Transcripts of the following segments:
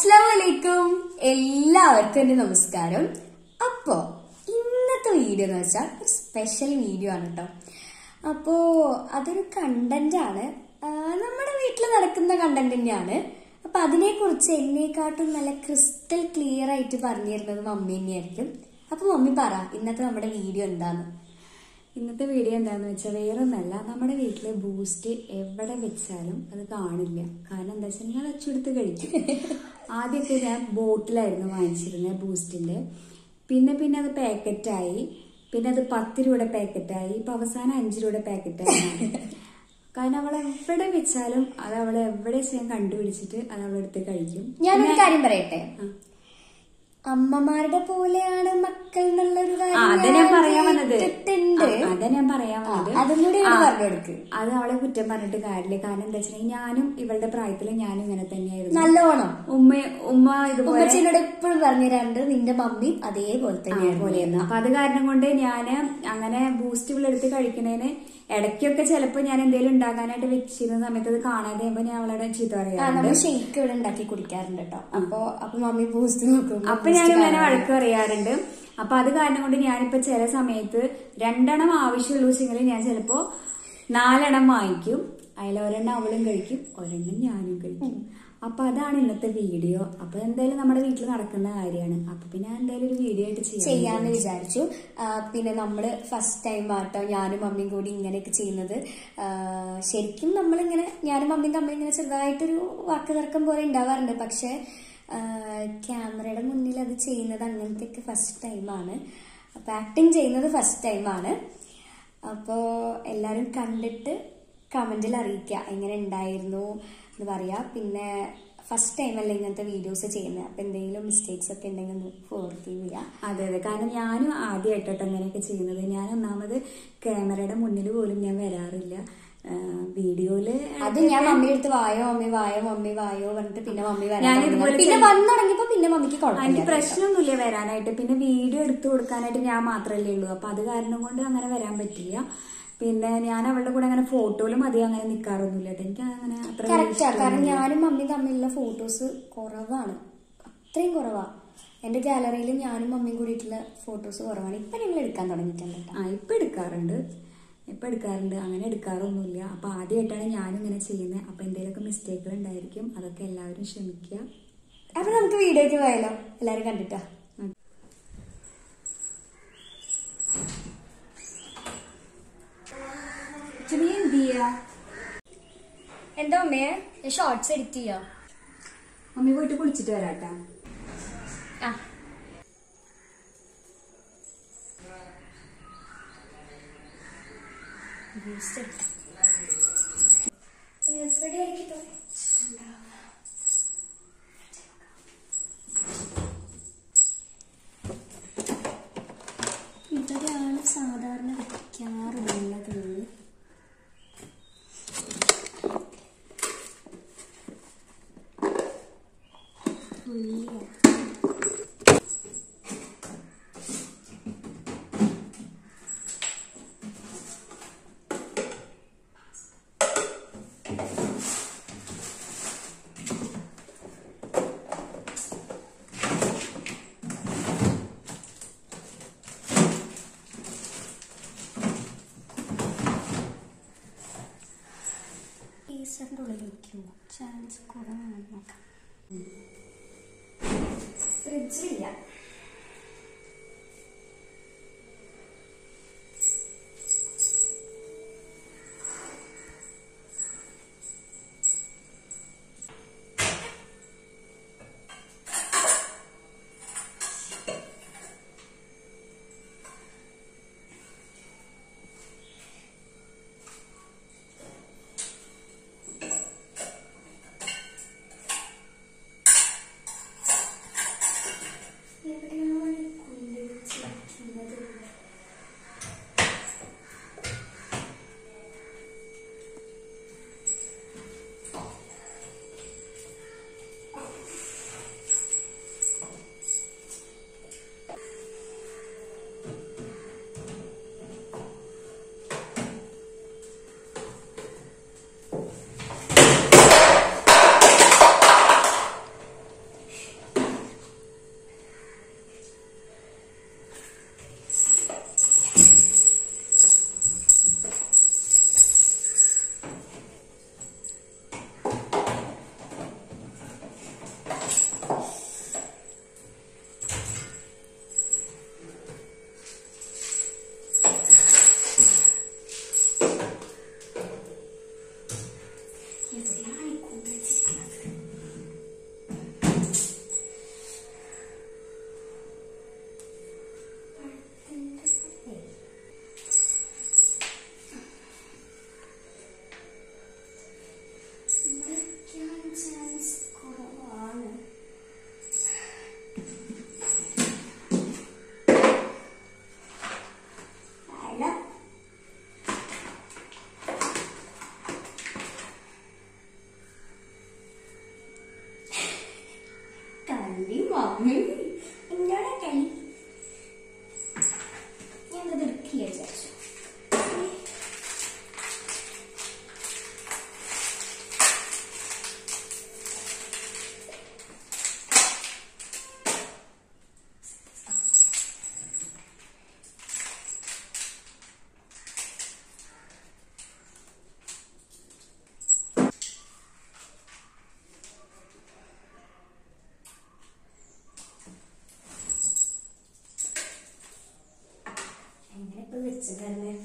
അസ്സാം വലൈക്കും എല്ലാവർക്കും എന്റെ നമസ്കാരം അപ്പോ ഇന്നത്തെ വീഡിയോ എന്ന് വെച്ചാൽ ഒരു സ്പെഷ്യൽ വീഡിയോ ആണ് കേട്ടോ അപ്പോ അതൊരു കണ്ടന്റ് ആണ് ആ, നമ്മുടെ വീട്ടിൽ നടക്കുന്ന കണ്ടന്റ് തന്നെയാണ് അപ്പൊ അതിനെക്കുറിച്ച് എന്നെക്കാട്ടും നല്ല ക്രിസ്റ്റൽ ക്ലിയർ ആയിട്ട് പറഞ്ഞു തരുന്നത് മമ്മി തന്നെയായിരിക്കും അപ്പൊ മമ്മി പറ ഇന്നത്തെ നമ്മുടെ വീഡിയോ എന്താന്ന് ഇന്നത്തെ വീഡിയോ എന്താന്ന് വെച്ചാൽ വേറൊന്നല്ല നമ്മുടെ വീട്ടിലെ ബൂസ്റ്റ് എവിടെ വെച്ചാലും അത് കാണില്ല കാരണം എന്താ വെച്ചാൽ ഞാൻ അച്ചെടുത്ത് കഴിക്കും ആദ്യമൊക്കെ ഞാൻ ബോട്ടിലായിരുന്നു വാങ്ങിച്ചിരുന്നത് ബൂസ്റ്റിന്റെ പിന്നെ പിന്നെ അത് പാക്കറ്റായി പിന്നെ അത് പത്ത് രൂപയുടെ പാക്കറ്റായി ഇപ്പൊ അവസാനം അഞ്ച് രൂപയുടെ പാക്കറ്റായി മാറി. കാരണം അവൾ എവിടെ വെച്ചാലും അത് അവൾ എവിടെ വെച്ച് ഞാൻ കണ്ടുപിടിച്ചിട്ട് അത് അവളെടുത്ത് കഴിക്കും ഞാനൊരു കാര്യം പറയട്ടെ അമ്മമാരുടെ പോലെയാണ് മക്കൾ എന്നുള്ളൊരു ആ, കാര്യം അതാ ഞാൻ പറയാൻ വന്നത് കേട്ടിട്ടുണ്ട്. ആ, അതാ ഞാൻ പറയാൻ ആ, വന്നത് അതും കൂടി ഒന്ന് ആ, പറഞ്ഞു കൊടുക്ക്. അത് അവളെ കുറ്റം പറഞ്ഞിട്ട് കാര്യമില്ല കാരണം എന്താ വെച്ചിട്ടുണ്ടെങ്കിൽ ഞാനും ഇവളുടെ പ്രായത്തിൽ ഞാനും ഇങ്ങനെ തന്നെയായിരുന്നു നല്ലോണം ഉമ്മ ഉമ്മ ഇതുപോലെ ഉമ്മച്ചിനോട് എപ്പോഴും പറഞ്ഞു തരാറുണ്ട് നിന്റെ മമ്മി അതേപോലെ തന്നെയാണ് പോലെയായിരുന്നു അപ്പൊ അത് കാരണം കൊണ്ട് ഞാന് അങ്ങനെ ബൂസ്റ്റ് എടുത്ത് കഴിക്കുന്നതിന് ഇടയ്ക്കൊക്കെ ചിലപ്പോ ഞാൻ എന്തെങ്കിലും ഉണ്ടാക്കാനായിട്ട് വെച്ചിരുന്ന സമയത്ത് അത് കാണാതെ കഴിയുമ്പോ ഞാൻ അവളുടെ ചീത്ത ആ പറയാറുണ്ട് നമ്മൾ ഷെയ്ക്ക് ഇവിടെ ഉണ്ടാക്കി കുടിക്കാറുണ്ട് കേട്ടോ അപ്പൊ അപ്പൊ മമ്മി ബൂസ്റ്റ് നോക്കും അപ്പൊ ഞാൻ ഇങ്ങനെ വഴക്ക് പറയാറുണ്ട് അപ്പൊ അത് കാരണം കൊണ്ട് ഞാനിപ്പോ ചില സമയത്ത് രണ്ടെണ്ണം ആവശ്യമുള്ള വെച്ചെങ്കിൽ ഞാൻ ചിലപ്പോ നാലെണ്ണം വാങ്ങിക്കും അതിൽ ഒരെണ്ണം അവളും കഴിക്കും ഒരെണ്ണം ഞാനും കഴിക്കും അപ്പൊ അതാണ് ഇന്നത്തെ വീഡിയോ അപ്പൊ എന്തായാലും നമ്മുടെ വീട്ടിൽ നടക്കുന്ന കാര്യമാണ് അപ്പൊ പിന്നെ എന്തായാലും ഒരു വീഡിയോ ആയിട്ട് ചെയ്യാം ചെയ്യാന്ന് വിചാരിച്ചു ആ, പിന്നെ നമ്മള് ഫസ്റ്റ് ടൈം ആട്ടോ ഞാനും മമ്മിയും കൂടി ഇങ്ങനെയൊക്കെ ചെയ്യുന്നത് ആ, ശരിക്കും നമ്മളിങ്ങനെ ഞാനും മമ്മിയും തമ്മിൽ ഇങ്ങനെ ചെറുതായിട്ടൊരു വാക്ക് തർക്കം പോലെ ഉണ്ടാവാറുണ്ട് പക്ഷെ ആ, ക്യാമറയുടെ മുന്നിൽ അത് ചെയ്യുന്നത് അങ്ങനത്തെയൊക്കെ ഫസ്റ്റ് ടൈമാണ് അപ്പൊ ആക്ടിങ് ചെയ്യുന്നത് ഫസ്റ്റ് ടൈമാണ് അപ്പോൾ എല്ലാവരും കണ്ടിട്ട് കമന്റിൽ അറിയിക്കുക എങ്ങനെ ഉണ്ടായിരുന്നു എന്ന് പറയാ പിന്നെ ഫസ്റ്റ് ടൈം അല്ല ഇങ്ങനത്തെ വീഡിയോസ് ചെയ്യുന്നത് അപ്പൊ എന്തെങ്കിലും മിസ്റ്റേക്സ് ഒക്കെ ഉണ്ടെങ്കിൽ ഒന്ന് ഫോർഗീവ് ചെയ്യാം അതെ അതെ കാരണം ഞാനും ആദ്യമായിട്ടോ അങ്ങനെയൊക്കെ ചെയ്യുന്നത് ഞാൻ ഒന്നാമത് ക്യാമറയുടെ മുന്നിൽ പോലും ഞാൻ വരാറില്ല ആ, വീഡിയോയില് അത് ഞാൻ മമ്മിയുടെ അടുത്ത് വായോ മമ്മി വായോ മമ്മി വായോ പറഞ്ഞിട്ട് പിന്നെ മമ്മി വരാൻ ഞാൻ തുടങ്ങി. ഇതുപോലെ പിന്നെ ചെയ്യും. വന്നു തുടങ്ങിയപ്പോ പിന്നെ മമ്മിക്ക് എനിക്ക് കുഴപ്പമില്ല പ്രശ്നമൊന്നുമില്ല വരാനായിട്ട് പിന്നെ വീഡിയോ എടുത്തു കൊടുക്കാനായിട്ട് ഞാൻ മാത്രമല്ലേ ഉള്ളൂ അപ്പൊ അത് കാരണം കൊണ്ട് അങ്ങനെ വരാൻ പറ്റില്ല പിന്നെ ഞാൻ അവളുടെ കൂടെ അങ്ങനെ ഫോട്ടോയിലും അധികം അങ്ങനെ നിൽക്കാറൊന്നുമില്ല കേട്ടോ എനിക്ക് അങ്ങനെ അത്ര കറക്റ്റാ കാരണം ഞാനും മമ്മിയും തമ്മിലുള്ള ഫോട്ടോസ് കുറവാണ് അത്രയും കുറവാ എന്റെ ഗാലറിയിൽ ഞാനും മമ്മിയും കൂടിയിട്ടുള്ള ഫോട്ടോസ് കുറവാണ് ഇപ്പൊ ഞങ്ങൾ എടുക്കാൻ തുടങ്ങിയിട്ടുണ്ട് കേട്ടോ ആ ഇപ്പൊ എടുക്കാറുണ്ട് ഇപ്പൊ എടുക്കാറുണ്ട് അങ്ങനെ എടുക്കാറൊന്നുമില്ല അപ്പൊ ആദ്യമായിട്ടാണ് ഞാനും ഇങ്ങനെ ചെയ്യുന്നത് അപ്പൊ എന്തെങ്കിലുമൊക്കെ മിസ്റ്റേക്കുകൾ ഉണ്ടായിരിക്കും അതൊക്കെ എല്ലാവരും ക്ഷമിക്കുക അപ്പൊ നമുക്ക് വീഡിയോക്ക് പോയാലോ എല്ലാരും കണ്ടിട്ടാ നീ എന്ത് ചെയ്യാ എന്താ അമ്മയെ ഷോർട്സ് എഡിറ്റ് ചെയ്യാ മമ്മി പോയിട്ട് കുളിച്ചിട്ട് വരാട്ടാ ആ ഇവിടെയാണ് സാധാരണ വെക്കാറുള്ളത് ഉള്ളിയാണ് ഈസ്റ്ററിന്റെ ഉള്ളിൽ വെക്കുമോ ചാൻസ് കുറവാണ് നോക്കാം ഫ്രിഡ്ജിലില്ല അണ്ടി മമ്മി എന്നോടാ കളി ഞാനത് എടുക്കില്ല വിചാരിച്ചു എങ്ങനെ ഇപ്പൊ വെച്ചതല്ലേ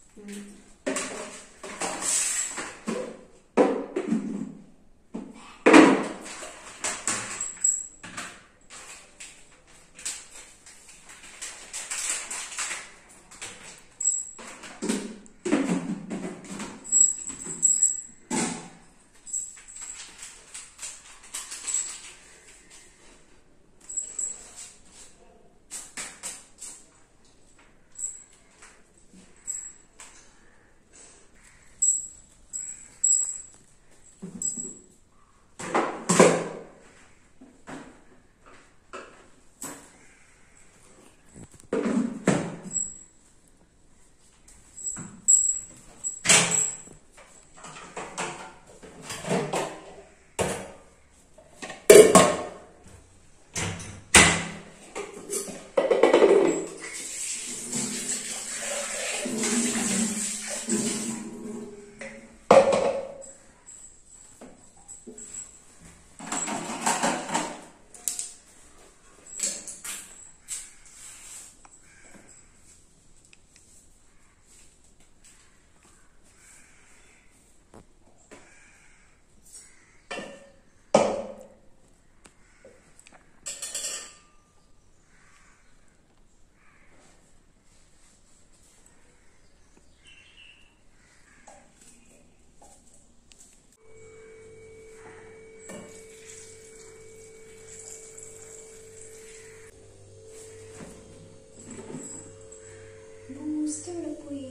ബൂസ്റ്റ് എവിടെ പോയി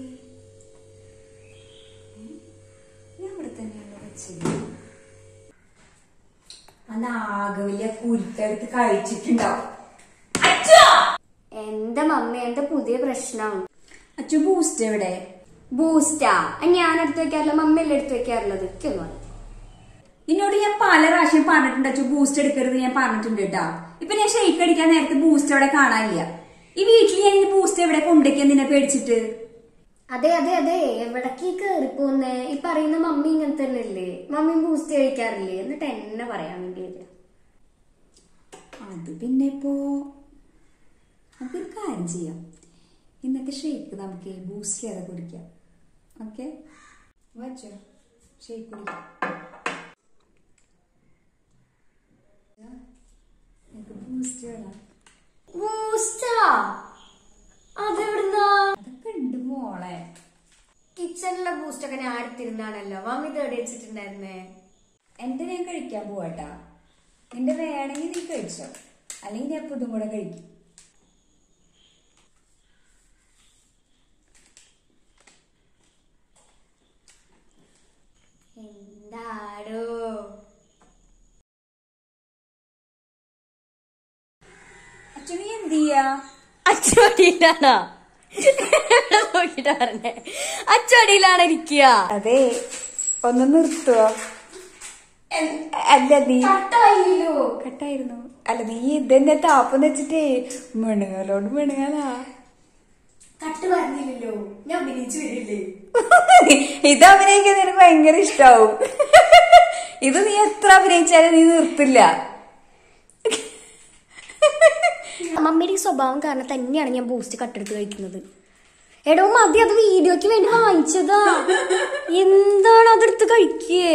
ഉം? ഞാൻ ഇവിടെ തന്നെയാണ് വെച്ചത് അന്ന് ആകെ വലിയ കുരുത്തെടുത്ത് കഴിച്ചിട്ടുണ്ടാവും എന്റെ മമ്മി എന്റെ പുതിയ പ്രശ്നം അച്ഛ ബൂസ്റ്റ് എവിടെ ബൂസ്റ്റാ അത് ഞാൻ എടുത്ത് വെക്കാറില്ല മമ്മിയല്ലേ എടുത്ത് വെക്കാറുള്ളത് എനിക്കൊന്നും അറിയില്ല. നിന്നോട് ഞാൻ പല പ്രാവശ്യം പറഞ്ഞിട്ടുണ്ട് അച്ഛൻ ബൂസ്റ്റ് എടുക്കരുത് ഞാൻ പറഞ്ഞിട്ടുണ്ട് കേട്ടാ ഇപ്പൊ ഞാൻ ഷെയ്ക്ക് അടിക്കാൻ നേരത്തെ ബൂസ്റ്റ് അവിടെ കാണാനില്ല ഈ വീട്ടിൽ ഞാൻ ഈ ബൂസ്റ്റ് എവിടെ കൊണ്ടുവയ്ക്കാൻ നിന്നെ പേടിച്ചിട്ട് അതെ അതെ അതെ എവിടേക്ക് കയറിപ്പോന്നേ ഈ പറയുന്ന മമ്മി ഇങ്ങനെ തന്നെ അല്ലേ മമ്മി ബൂസ്റ്റ് കഴിക്കാറില്ലേ എന്നിട്ട് എന്നെ പറയാൻ വേണ്ടി വരിക അത് പിന്നെ ഇപ്പോ നമുക്കൊരു കാര്യം ചെയ്യാം ഇന്നത്തെ ഷേക്ക് നമുക്ക് ബൂസ്റ്റ് ചെയ്ത് കുടിക്കാം ഓക്കെ വച്ചോ ഷേക്ക് കുടിക്കാം ബൂസ്റ്റ് വേണം ബൂസ്റ്റാ അതെവിടുന്നാ അതൊക്കെ ഉണ്ട് മോളെ കിച്ചണിലെ ബൂസ്റ്റ് ഒക്കെ ഞാൻ എടുത്തിരുന്നാണല്ലോ മമ്മി തേടി വെച്ചിട്ടുണ്ടായിരുന്നേ എന്റെ ഞാൻ കഴിക്കാൻ പോവാട്ടാ നിന്റെ വേണമെങ്കിൽ നീ കഴിച്ചോ അല്ലെങ്കിൽ ഞാൻ ഇതും കൂടെ കഴിക്കും എന്താടോ അച്ഛൻ നീ എന്ത് ചെയ്യാ അച്ചോടിയിലാണോ നോക്കിട്ട് പറഞ്ഞേ അച്ചോടിയിലാണ് ഇരിക്കുക അതെ ഒന്ന് നിർത്തുവോ അല്ല നീ കട്ടായില്ലോ കട്ടായിരുന്നു അല്ല നീ ഇതെന്നെ താപ്പെന്ന് വെച്ചിട്ടേ മെണുകാലോട് മെണുകാലാ കട്ട് പറഞ്ഞില്ലല്ലോ ഞാൻ അഭിനയിച്ചു വരില്ലേ ഇത് അഭിനയിക്കാൻ നിനക്ക് ഭയങ്കര ഇഷ്ടാവും ഇത് നീ എത്ര അഭിനയിച്ചാലും നീ നിർത്തില്ല മമ്മിയുടെ ഈ സ്വഭാവം കാരണം തന്നെയാണ് ഞാൻ ബൂസ്റ്റ് കട്ടെടുത്ത് കഴിക്കുന്നത് എടോ മതി അത് വീഡിയോക്ക് വേണ്ടി വാങ്ങിച്ചതാ എന്താണ് അതെടുത്ത് കഴിക്കേ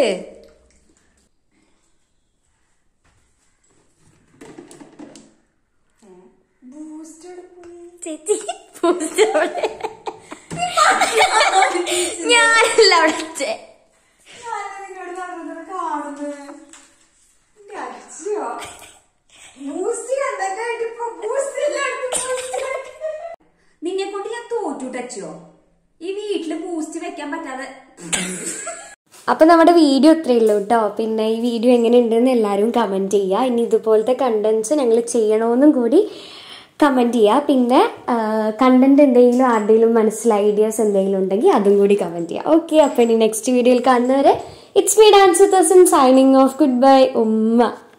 ചേച്ചി ബൂസ്റ്റ് അവിടെ ഞാനല്ല അവിടെ വെച്ചേ നിന്നെ കൊണ്ട് ഞാൻ തോറ്റു ടച്ചോ ഈ വീട്ടില് ബൂസ്റ്റ് വെക്കാൻ പറ്റാതെ അപ്പം നമ്മുടെ വീഡിയോ ഇത്രയേ ഉള്ളൂ കേട്ടോ പിന്നെ ഈ വീഡിയോ എങ്ങനെയുണ്ടെന്ന് എല്ലാവരും കമൻറ്റ് ചെയ്യുക ഇനി ഇതുപോലത്തെ കണ്ടൻസ് ഞങ്ങൾ ചെയ്യണമെന്നും കൂടി കമൻറ്റ് ചെയ്യുക പിന്നെ കണ്ടന്റ് എന്തെങ്കിലും ആരുടെയും മനസ്സിൽ ഐഡിയാസ് എന്തെങ്കിലും ഉണ്ടെങ്കിൽ അതും കൂടി കമൻറ്റ് ചെയ്യുക ഓക്കെ അപ്പോൾ ഇനി നെക്സ്റ്റ് വീഡിയോയിൽ കാണുന്നവരെ it's me dance with signing off good bye ഉമ്മ